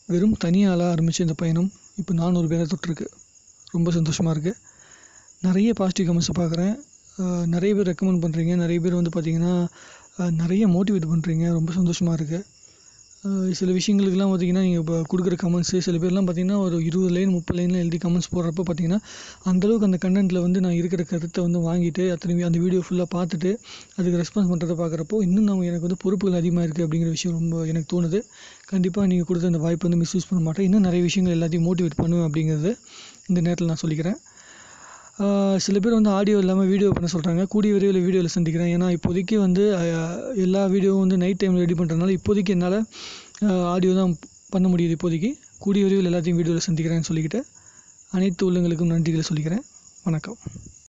வெறும் தனியாளாக ஆரம்பித்த இந்த பயணம் இப்போ நானூறு பேரை தொட்டிருக்கு ரொம்ப சந்தோஷமாக இருக்குது நிறைய பாசிட்டிவ் கமெண்ட்ஸை பார்க்குறேன் நிறைய பேர் ரெக்கமெண்ட் பண்ணுறீங்க நிறைய பேர் வந்து பார்த்தீங்கன்னா அஹ், நிறைய மோட்டிவேட் பண்ணுறீங்க ரொம்ப சந்தோஷமாக இருக்குது சில விஷயங்களுக்கெல்லாம் பார்த்தீங்கன்னா நீங்கள் இப்போ கொடுக்குற கமெண்ட்ஸு சில பேர்லாம் பார்த்தீங்கன்னா ஒரு இருபது லைன் முப்பது லைனில் எழுதி கமெண்ட்ஸ் போடுறப்ப பார்த்தீங்கன்னா அந்தளவுக்கு அந்த கண்டென்ட்டில் வந்து நான் இருக்கிற கருத்தை வந்து வாங்கிட்டு அத்தனை அந்த வீடியோ ஃபுல்லாக பார்த்துட்டு அதுக்கு ரெஸ்பான்ஸ் பண்ணுறத பார்க்குறப்போ இன்னும் நம்ம எனக்கு வந்து பொறுப்புகள் அதிகமாக இருக்குது அப்படிங்கிற விஷயம் ரொம்ப எனக்கு தோணுது கண்டிப்பாக நீங்கள் கொடுத்த அந்த வாய்ப்பை வந்து மிஸ்யூஸ் பண்ண மாட்டேன் இன்னும் நிறைய விஷயங்கள் எல்லாத்தையும் மோட்டிவேட் பண்ணுவேன் அப்படிங்கிறது இந்த நேரத்தில் நான் சொல்லிக்கிறேன் ஆஹ் சில பேர் வந்து ஆடியோ இல்லாமல் வீடியோ பண்ண சொல்கிறாங்க கூடிய விரைவில் வீடியோவில் சந்திக்கிறேன் ஏன்னா இப்போதைக்கு வந்து ஆஹ் எல்லா வீடியோவும் வந்து நைட் டைமில் ரெடி பண்ணுறதுனால இப்போதைக்கு என்னால் ஆடியோ தான் பண்ண முடியுது இப்போதைக்கு கூடிய விரைவில் எல்லாத்தையும் வீடியோவில் சந்திக்கிறேன்னு சொல்லிக்கிட்டு அனைத்து உள்ளங்களுக்கும் நன்றிகளை சொல்லிக்கிறேன் வணக்கம்